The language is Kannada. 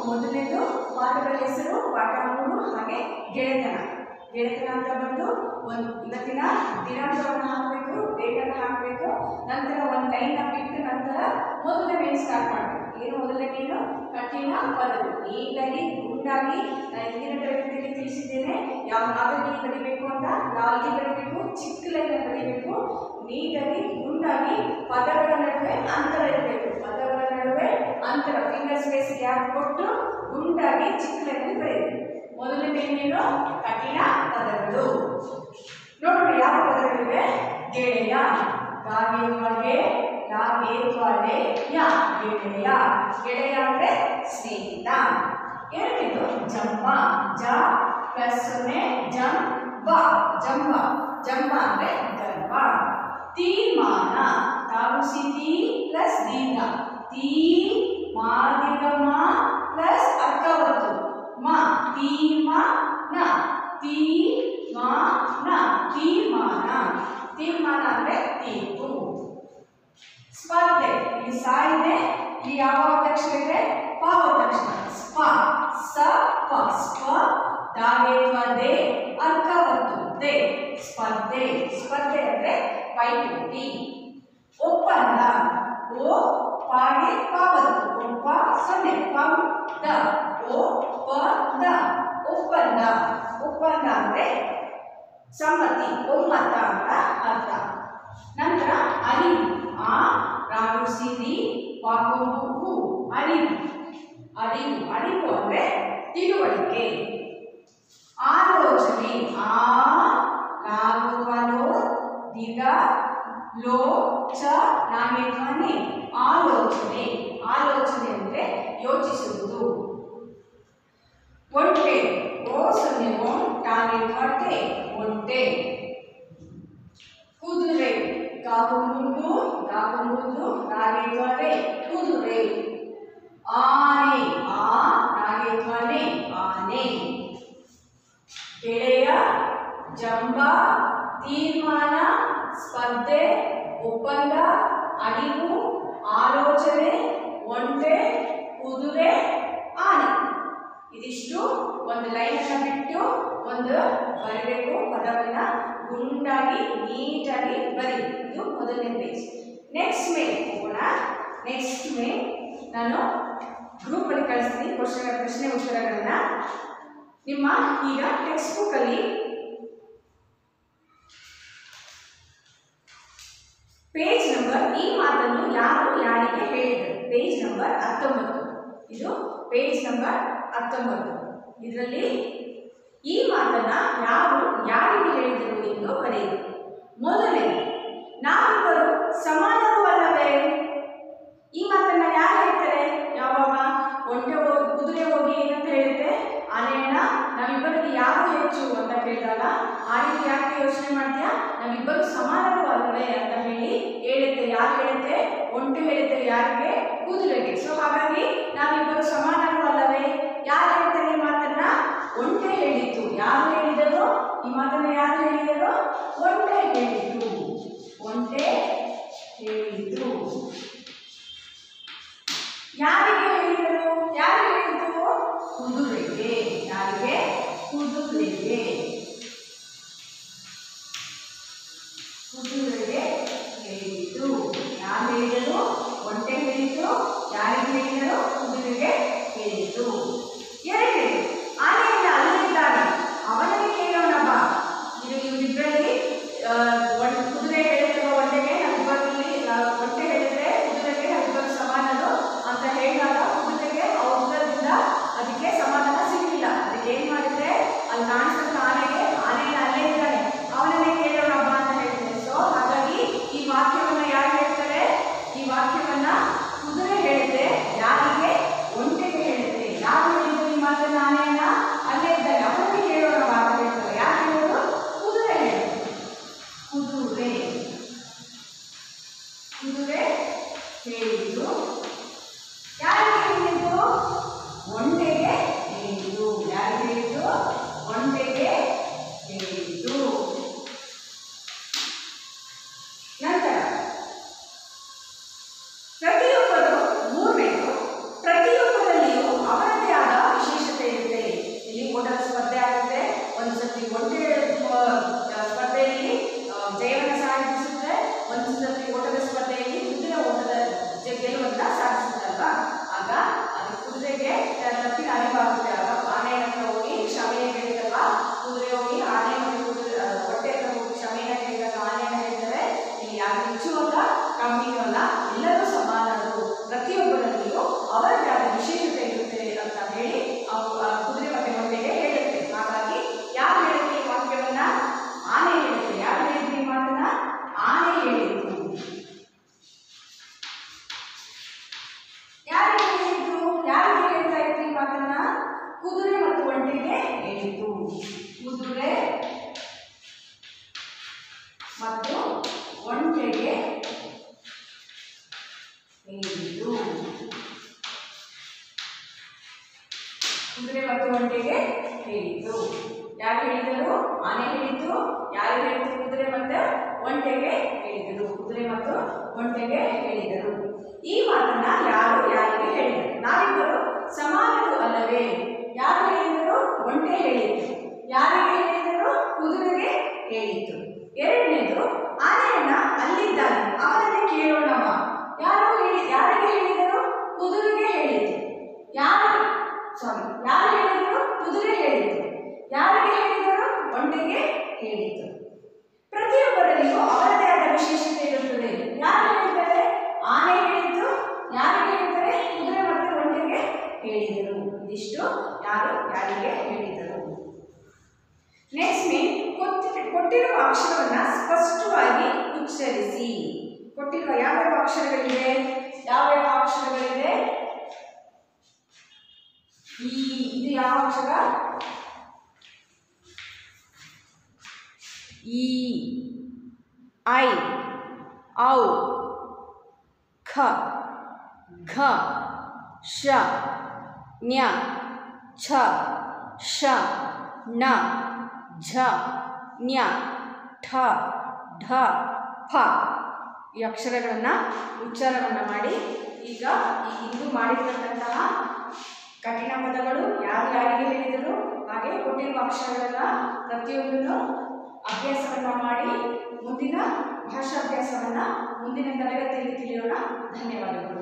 ಮೊದಲನೇದು ಪಾಠಗಳ ಹೆಸರು ಪಾಠ ಮೂರು ಹಾಗೆ ಗೆಳೆತನ ಗೆಳೆತನ ಅಂತ ಬಂದು ಒಂದು ಇವತ್ತಿನ ದಿನಾಂಕವನ್ನು ಹಾಕಬೇಕು ಡೇಟನ್ನು ಹಾಕಬೇಕು ನಂತರ ಒಂದು ಲೈನ್ನ ಬಿಟ್ಟು ನಂತರ ಮೊದಲನೇ ಮೇನ್ ಸ್ಟಾರ್ಟ್ ಮಾಡಬೇಕು ಏನು ಮೊದಲನೇ ಮೇನು ಕಠಿಣ ಪದಗಳು ನೀಟಾಗಿ ಗುಂಡಾಗಿ ನಾನು ಹಿಂದಿನ ತರಗತಿಯಲ್ಲಿ ತಿಳಿಸಿದ್ದೇನೆ ಯಾವ ಮಾದರಿ ಬರೀಬೇಕು ಅಂತ ಯಾವ್ದು ಬರೀಬೇಕು ಚಿಕ್ಕ ಲೈನ್ ಬರೀಬೇಕು ನೀಟಾಗಿ ಗುಂಡಾಗಿ ಪದಗಳ ನಡುವೆ ಅಂತರ ಇರಬೇಕು ಪದಗಳ ನಡುವೆ ಅಂತರ ಫಿಂಗರ್ ಸ್ಪೇಸ್ ಗ್ಯಾಪ್ ಕೊಟ್ಟು ಗುಂಡಾಗಿ ಚಿಕ್ಕ ಲೈನಲ್ಲಿ ಬರೆಯಬೇಕು ಮೊದಲನೇ ಏನು ಕಠಿಣ ಪದಗಳು ನೋಡೋಣ ಯಾವ ಪದಗಳಿವೆ ಗೆಳೆಯ ಗಾಗೆ ಲಾಗೆ ತ್ವಾಲೆ ಯಾ ಗೆಳೆಯ ಗೆಳೆಯ ಅಂದ್ರೆ ಸ್ನೇಹಿತ ಎರಡನೇದು ಜಂಬ ಜ ಪ್ಲಸ್ ಸೊನ್ನೆ ಜಂ ಬ ಜಂಬ ಜಂಬ ಅಂದ್ರೆ ಗರ್ಭ ತೀರ್ಮಾನ ತಾಗುಸಿ ತೀ ಪ್ಲಸ್ ದೀರ್ಘ ತೀ ಮಾದಿಗಮ ಪ್ಲಸ್ ಅರ್ಕವತ್ತು ಮ ತೀರ್ಮಾನ ತೀ ಮಾ ನ ತೀರ್ಮಾನ ತೀರ್ಮಾನ ಅಂದ್ರೆ ತೀರ್ಪು ಸ್ಪರ್ಧೆ ಇಲ್ಲಿ ಸಾ ಇದೆ ಇಲ್ಲಿ ಯಾವ ಒತ್ತಕ್ಷರ ಇದೆ ಪ ಒತ್ತಕ್ಷರ ಸ್ಪ ಸ ಪ ಸ್ಪ ದಾಗೆ ದೆ ಅರ್ಕವತ್ತು ದೆ ಸ್ಪರ್ಧೆ ಸ್ಪರ್ಧೆ ಅಂದ್ರೆ ಪೈಪೋಟಿ ಒಪ್ಪಂದ ಓ ಪಾಗೆ ಪಾವತ್ತು ಒಪ್ಪ ಸೊನ್ನೆ ಪಂ ದ ಓ ಪ ದ ಒಪ್ಪಂದ ಒಪ್ಪಂದ ಅಂದ್ರೆ ಸಮ್ಮತಿ ಒಮ್ಮತ ಅಂತ ಅರ್ಥ ನಂತರ ಅರಿವು ಆ ರಾಗು ಸಿರಿ ವಾಕೊಂಬು ಹೂ ಅರಿವು ಅರಿವು ಅರಿವು ಅಂದ್ರೆ ತಿಳುವಳಿಕೆ ಆಲೋಚನೆ ಆ ಲಾಗುವಲೋ ದಿಗ ಲೋ ಚ ನಾಗೆ ಧ್ವನಿ ಆಲೋಚನೆ ಆಲೋಚನೆ ಅಂದ್ರೆ ಯೋಚಿಸುವುದು ಒಂಟೆ ಓ ಸೊನ್ನೆ ಓಂ ಟಾಗೆ ಹೊಟ್ಟೆ ಒಂಟೆ ಕುದುರೆ ಗಾಗುಂಬುದು ಗಾಗುಂಬುದು ರಾಗೆ ಧ್ವನೆ ಕುದುರೆ ಆನೆ ಆ ರಾಗೆ ಧ್ವನೆ ಆನೆ ಗೆಳೆಯ ಜಂಬ ತೀರ್ಮಾನ ಸ್ಪರ್ಧೆ ಒಪ್ಪಂದ ಅರಿವು ಆಲೋಚನೆ ಒಂಟೆ ಕುದುರೆ ಆನೆ ಇದಿಷ್ಟು ಒಂದು ಲೈನನ್ನು ಬಿಟ್ಟು ಒಂದು ಬರಬೇಕು ಪದವನ್ನ ಗುಂಡಾಗಿ ನೀಟಾಗಿ ಬರಿ ಇದು ಮೊದಲನೇ ಪೇಜ್ ನೆಕ್ಸ್ಟ್ ಮೇ ಹೋಗೋಣ ನೆಕ್ಸ್ಟ್ ಮೇ ನಾನು ಗ್ರೂಪಲ್ಲಿ ಕಳಿಸ್ತೀನಿ ಕ್ವಶನ್ ಪ್ರಶ್ನೆ ಉತ್ತರಗಳನ್ನ ನಿಮ್ಮ ಈಗ ಟೆಕ್ಸ್ಟ್ ಬುಕ್ಕಲ್ಲಿ ಪೇಜ್ ನಂಬರ್ ಈ ಮಾತನ್ನು ಯಾರು ಯಾರಿಗೆ ಹೇಳಿದರು ಪೇಜ್ ನಂಬರ್ ಹತ್ತೊಂಬತ್ತು ಇದು ಪೇಜ್ ನಂಬರ್ ಹತ್ತೊಂಬತ್ತು ಇದರಲ್ಲಿ ಈ ಮಾತನ್ನ ಯಾರು ಯಾರಿಗೆ ಹೇಳಿದರು ಎಂದು ಬರೆಯಿರಿ ಮೊದಲನೇ ನಾವಿಬ್ಬರು ಸಮಾನರು ಅಲ್ಲವೇ ಈ ಮಾತನ್ನ ಯಾರು ಹೇಳ್ತಾರೆ ಯಾವಾಗ ಒಂಟೆ ಹೋಗಿ ಕುದುರೆ ಹೋಗಿ ಏನಂತ ಹೇಳುತ್ತೆ ಆನೆಯನ್ನ ನಾವಿಬ್ಬರಿಗೆ ಯಾರು ಹೆಚ್ಚು ಅಂತ ಕೇಳಿದಾಗ ಆನೆ ಯಾಕೆ ಯೋಚನೆ ಮಾಡ್ತೀಯಾ ನಾವಿಬ್ಬರು ಸಮಾನರು ಅಲ್ಲವೇ ಅಂತ ಹೇಳಿ ಹೇಳುತ್ತೆ ಯಾರು ಹೇಳುತ್ತೆ ಒಂಟೆ ಹೇಳುತ್ತೆ ಯಾರಿಗೆ ಕುದುರೆಗೆ ಸೊ ಹಾಗಾಗಿ ನಾವಿಬ್ಬರು ಸಮಾನರು ಅಲ್ಲವೇ ಯಾರು ಹೇಳ್ತಾರೆ ಈ ಮಾತನ್ನ ಒಂಟೆ ಹೇಳಿತು ಯಾರು ಹೇಳಿದರು ಈ ಮಾತನ್ನ ಯಾರು ಹೇಳಿದರು ಒಂಟೆ ಹೇಳಿತು ಒಂಟೆ ಹೇಳಿತು ಯಾರಿಗೆ ಹೇಳಿದರು ಯಾರಿಗೆ ಹೇಳಿತು ಕುದುರೆಗೆ ಯಾರಿಗೆ ಕುದುರೆಗೆ ಕುದುರೆಗೆ ಹೇಳಿತು ಯಾರು ಹೇಳಿದರು ಒಂಟೆ ಹೇಳಿತು ಯಾರಿಗೆ ಹೇಳಿದರು ಕುದುರೆಗೆ ಹೇಳಿತು ಎರಡನೇ ಆನೆಯಿಂದ ಅಲ್ಲಿದ್ದಾನೆ ಅವನಿಗೆ ಕೇಳೋಣ ಬಾ ಇದು ಇವರಿಬ್ಬರಲ್ಲಿ ಒಂದು ಕುದುರೆ ಹೇಳಿರುವ ಒಂಟೆಗೆ ನಾವಿಬ್ಬರಲ್ಲಿ ಒಂಟೆ ಹೇಳಿದ್ರೆ ಕುದುರೆಗೆ ನಾವಿಬ್ಬರು ಸಮಾನರು ಅಂತ ಹೇಳಿದಾಗ ಕುದುರೆಗೆ ಔಷಧದಿಂದ ಅದಕ್ಕೆ ಸಮಾಧಾನ ಸಿಗಲಿಲ್ಲ ಅದಕ್ಕೆ ಏನ್ ಮಾಡಿದ್ರೆ ಅಲ್ಲಿ ಕಾಣಿಸುತ್ತ ಆನೆಗೆ ಆನೆಯ ಅಲ್ಲೇ ಇದ್ದಾನೆ ಅವನನ್ನೇ ಕೇಳೋಣ ಬಾ ಅಂತ ಹೇಳ್ತಾರೆ ಸೊ ಹಾಗಾಗಿ ಈ ವಾಕ್ಯವನ್ನ ಯಾರು ಹೇಳ್ತಾರೆ ಈ ವಾಕ್ಯವನ್ನ ಕುದುರೆ ಹೇಳಿದ್ರೆ ಯಾರಿಗೆ ಒಂಟೆಗೆ ಹೇಳಿದ್ರೆ ಯಾರು ಹೇಳಿದ್ರು ಈ ಮಾತನ್ನ ಆನೆಯನ್ನ ಅಲ್ಲೇ ಇದ್ದಾನೆ ಅವನಿಗೆ ಕೇಳೋಣ ಬಾ ಅಂತ ಹೇಳ್ತಾರೆ ಯಾರು ಹೇಳೋದು ಕುದುರೆ ಹೇಳೋದು ಕುದುರೆ ಕುದುರೆ ಹೇಳಿದ್ದು ಯಾರಿಗೆ ಹೇಳಿದ್ದು ಒಂಟೆಗೆ ಹೇಳಿದ್ದು ಯಾರಿಗೆ ಹೇಳಿದ್ದು ಒಂಟೆಗೆ ಹೇಳಿದ್ದು ನಂತರ ಪ್ರತಿಯೊಬ್ಬರು ಮೂರನೇದು ಪ್ರತಿಯೊಬ್ಬರಲ್ಲಿಯೂ ಅವರದೇ ಒಂಟೆಗೆ ಹೇಳಿತು ಕುದುರೆ ಮತ್ತು ಒಂಟೆಗೆ ಹೇಳಿತು ಕುದುರೆ ಮತ್ತು ಒಂಟೆಗೆ ಹೇಳಿತು ಯಾರು ಹೇಳಿದರು ಆನೆ ಹೇಳಿತು ಯಾರು ಹೇಳಿತು ಕುದುರೆ ಮತ್ತು ಒಂಟೆಗೆ ಹೇಳಿದರು ಕುದುರೆ ಮತ್ತು ಒಂಟೆಗೆ ಹೇಳಿದರು ಈ ಮಾತನ್ನ ಯಾರು ಯಾರಿಗೆ ಹೇಳಿದರು ನಾವಿಬ್ಬರು ಸಮಾನರು ಅಲ್ಲವೇ ಯಾರು ಹೇಳಿದರು ಒಂಟೆ ಹೇಳಿತು ಯಾರಿಗೆ ಹೇಳಿದರು ಕುದುರೆಗೆ ಹೇಳಿತು ಎರಡನೇದು ಆನೆಯನ್ನ ಅಲ್ಲಿದ್ದಾನೆ ಅವನನ್ನೇ ಕೇಳೋಣವ ಯಾರು ಹೇಳಿ ಯಾರಿಗೆ ಹೇಳಿದರು ಕುದುರೆಗೆ ಹೇಳಿತು ಯಾರು ಸಾರಿ ಯಾರು ಹೇಳಿದರು ಕುದುರೆ ಹೇಳಿತು ಯಾರಿಗೆ ಹೇಳಿದರು ಒಂಟೆಗೆ ಹೇಳಿತು ಪ್ರತಿಯೊಬ್ಬರಲ್ಲಿಯೂ ಅವರದೇ ಆದ ವಿಶೇಷತೆ ಇರುತ್ತದೆ ಯಾರು ಹೇಳ್ತಾರೆ ಆನೆ ಹೇಳಿತು ಯಾರಿಗೆ ಹೇಳ್ತಾರೆ ಕುದುರೆ ಮತ್ತು ಒಂಟೆಗೆ ಹೇಳಿದರು ಇದಿಷ್ಟು ಯಾರು ಯಾರಿಗೆ ಹೇಳಿದರು ನೆಕ್ಸ್ಟ್ ಮೀನ್ ಕೊಟ್ಟಿರುವ ಅಕ್ಷರವನ್ನ ಸ್ಪಷ್ಟವಾಗಿ ಉಚ್ಚರಿಸಿ ಕೊಟ್ಟಿರುವ ಯಾವ್ಯಾವ ಅಕ್ಷರಗಳಿವೆ ಯಾವ್ಯಾವ ಅಕ್ಷರಗಳಿದೆ ಈ ಇದು ಯಾವ ಅಕ್ಷರ ಈ ಐ ಔ ಖ ಘ ಶ ನ್ಯ ಛ ಶ ನ ಝ ನ್ಯ ಠ ಢ ಫ ಈ ಅಕ್ಷರಗಳನ್ನು ಉಚ್ಚಾರವನ್ನು ಮಾಡಿ ಈಗ ಈ ಇಂದು ಮಾಡಿರ್ತಕ್ಕಂತಹ ಕಠಿಣ ಪದಗಳು ಯಾರು ಯಾರಿಗೆ ಹೇಳಿದರು ಹಾಗೆ ಕೊಟ್ಟಿರುವ ಅಕ್ಷರಗಳನ್ನ ಪ್ರತಿಯೊಂದನ್ನು ಅಭ್ಯಾಸವನ್ನು ಮಾಡಿ ಮುಂದಿನ ಭಾಷಾಭ್ಯಾಸವನ್ನು ಮುಂದಿನ ತರಗತಿಯಲ್ಲಿ ತಿಳಿಯೋಣ ಧನ್ಯವಾದಗಳು